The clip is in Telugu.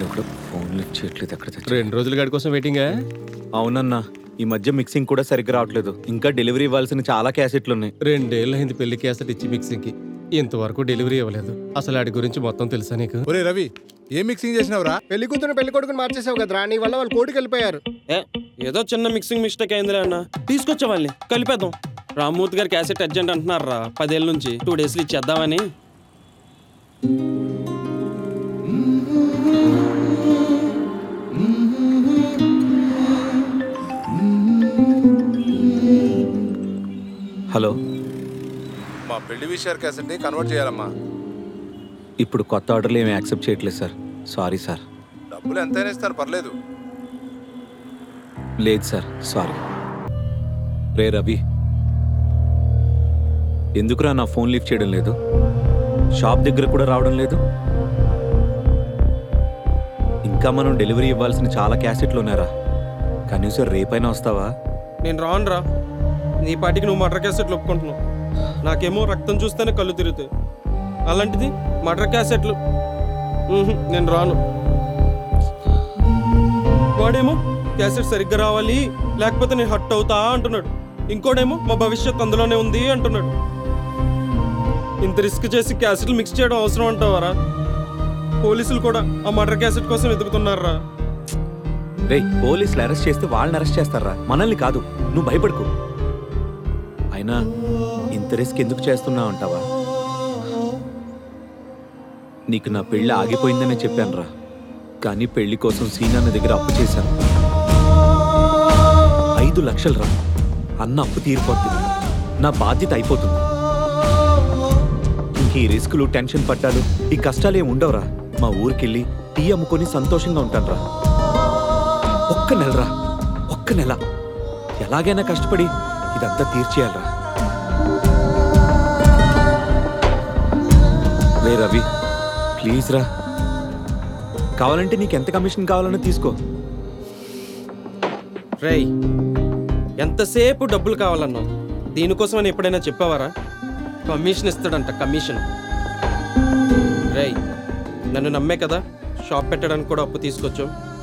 ఇక్కడ ఫోన్ లిఫ్ట్ చేయట్లేదు ఎక్కడ తెచ్చా రెండు రోజుల గడి కోసం వెయిటింగా అవునన్నా ఈ మధ్య మిక్సింగ్ కూడా సరిగ్గా రావట్లేదు ఇంకా డెలివరీ ఇవ్వాల్సిన చాలా క్యాసెట్లు ఉన్నాయి రెండేళ్ళు అయింది పెళ్లి క్యాసెట్ ఇచ్చి మిక్సింగ్కి ఇంతవరకు డెలివరీ ఇవ్వలేదు అసలు ఆడి గురించి మొత్తం తెలుసా నీకు ఒరే రవి ఏం మిక్సింగ్ చేసినావురా పెళ్లి కూతురు పెళ్లి కొడుకుని మార్చేసావు కదరా నీ వల్ల వాళ్ళు కోటికి వెళ్ళిపోయారు ఏ ఏదో చిన్న మిక్సింగ్ మిస్టేక్ అయిందిలే అన్న తీసుకొచ్చా వాళ్ళని కలిపేద్దాం రామ్మూర్తి గారి క్యాసెట్ అర్జెంట్ అంటున్నారు రా పదేళ్ళ నుంచి టూ డేస్లో ఇచ్చేద్దామని హలో మా పెళ్లి విషయాల క్యాసెట్ ని కన్వర్ట్ చేయాలమ్మా ఇప్పుడు కొత్త ఆర్డర్లు ఏమి యాక్సెప్ట్ చేయట్లేదు సార్ సారీ సార్ డబ్బులు ఎంతైనా ఇస్తారు పర్లేదు లేదు సార్ సారీ రే రవి ఎందుకురా నా ఫోన్ లిఫ్ట్ చేయడం లేదు షాప్ దగ్గర కూడా రావడం లేదు ఇంకా మనం డెలివరీ ఇవ్వాల్సిన చాలా క్యాసెట్లు ఉన్నారా కనీసం రేపైనా వస్తావా నేను రాను రా నీ పాటికి నువ్వు మటర్ క్యాసెట్లు ఒప్పుకుంటున్నావు నాకేమో రక్తం చూస్తేనే కళ్ళు తిరుగుతాయి అలాంటిది మటర్ క్యాసెట్లు ఉహు, నేను రాను వాడేమో క్యాసెట్ సరిగ్గా రావాలి లేకపోతే నేను హట్ అవుతా అంటున్నాడు ఇంకోడేమో మా భవిష్యత్ అందులోనే ఉంది అంటున్నాడు ఇంత రిస్క్ చేసి క్యాసెట్లు మిక్స్ చేయడం అవసరం అంటావారా పోలీసులు కూడా ఆ మటర్ క్యాసెట్ కోసం వెతుకుతున్నారా రే పోలీసులు అరెస్ట్ చేస్తే వాళ్ళని అరెస్ట్ చేస్తారా మనల్ని కాదు నువ్వు భయపడుకు అయినా ఇంత రిస్క్ ఎందుకు చేస్తున్నావు అంటావా నీకు నా పెళ్లి ఆగిపోయిందనే చెప్పానురా కానీ పెళ్లి కోసం సీనాన్న దగ్గర అప్పు చేశాను ఐదు లక్షలు రా అన్న అప్పు తీరిపోతుంది నా బాధ్యత అయిపోతుంది ఇంక ఈ రిస్కులు టెన్షన్ పట్టాలు ఈ కష్టాలు ఏమి ఉండవురా మా ఊరికెళ్ళి టీ అమ్ముకొని సంతోషంగా ఉంటాను రా ఒక్క నెలరా ఒక్క నెల ఎలాగైనా కష్టపడి ఇదంతా తీర్చేయాలరా రే రవి ప్లీజ్ రా కావాలంటే నీకు ఎంత కమిషన్ కావాలనో తీసుకో రేయ్ ఎంతసేపు డబ్బులు కావాలన్నావు దీనికోసం అని ఎప్పుడైనా చెప్పావారా కమిషన్ ఇస్తాడంట కమిషన్ రేయ్ నన్ను నమ్మే కదా షాప్ పెట్టడానికి కూడా అప్పు తీసుకొచ్చావు